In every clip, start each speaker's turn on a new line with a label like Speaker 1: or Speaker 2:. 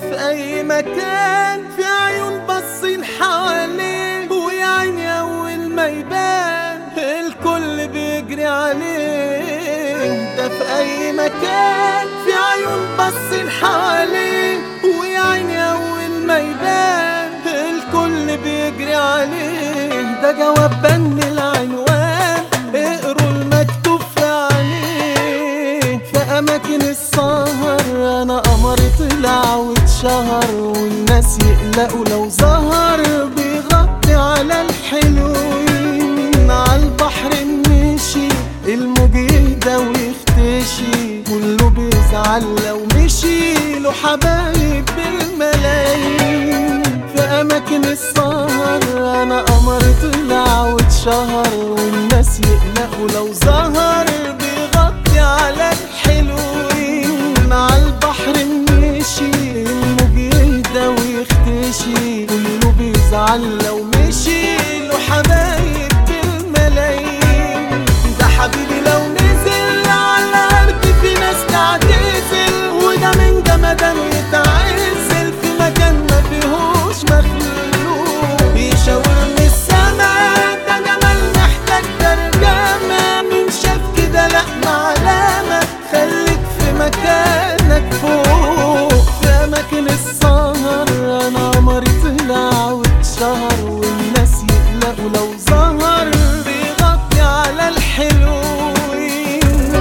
Speaker 1: في اي مكان في عيون باصين حواليه ويا عيني اول ما يبان الكل بيجري عليه ده في اي مكان في عيون باصين حواليه ويا عيني اول ما يبان الكل بيجري عليه ده جواب بن العنوان اقروا المكتوب في عليه في اماكن السهر انا قمر طلع واتشهر والناس يقلقوا لو ظهر بيغطي على الحلوين على البحر مشي الموج يهدى ويختشي كله بيزعل لو مشي له حبايب بالملايين في اماكن السهر انا قمر طلع واتشهر والناس يقلقوا لو ظهر بيغطي على الحلوين على البحر مشي الموج يهدى ويختشي كله بيزعل لو مشي له حبايب بالملايين ده حبيبي لو نزل على الارض في ناس تعتزل وده من جمدان يتعزل في مكان ما فيهوش مخلوق بيشاورني السما ده جمال محتاج ترجمة من شاف كده لا معلمة خليك في مكانك فوق في أماكن السهر أنا قمري طلع واتشهر والناس يقلقوا لو ظهر بيغطي على الحلوين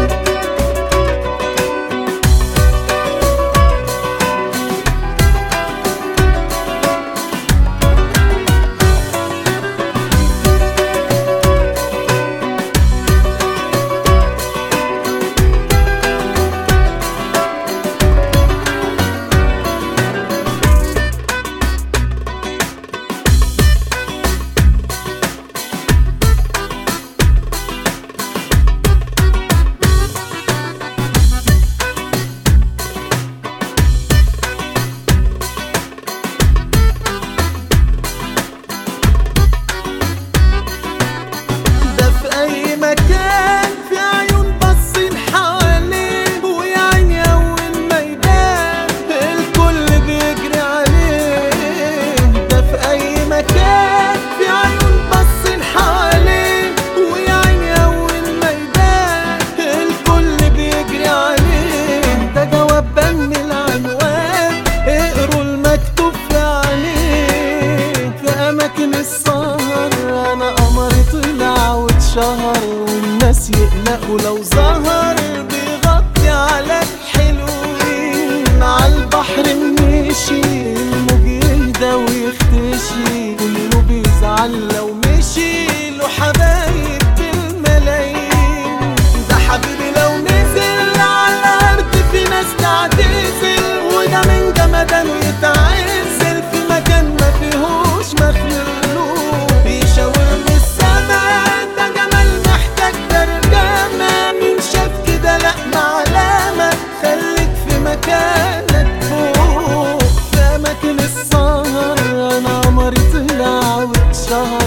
Speaker 1: ده في اي مكان في عيون باصين حواليه ويا عيني اول ما يبان الكل بيجري عليه ده في اي مكان في عيون باصين حواليه ويا عيني اول ما يبان الكل بيجري عليه ده جواب بن العنوان اقروا المكتوب في عليه في اماكن السهر انا قمر طلع واتشهر والناس يقلقوا لو ظهر بيغطي على الحلوين على البحر مشي الموج يهدى ويختشي كله بيزعل لو مشي له حبايب بالملايين ده حبيبي لو نزل على الارض في ناس تعتزل وده من جمدان يتعزل في مكان ما فيهوش مخلوق بيشاورني السما ده جمال محتاج ترجمة من شاف كده لا معلمة خليك في مكانك فوق في أماكن السهر أنا قمري طلع واتشهر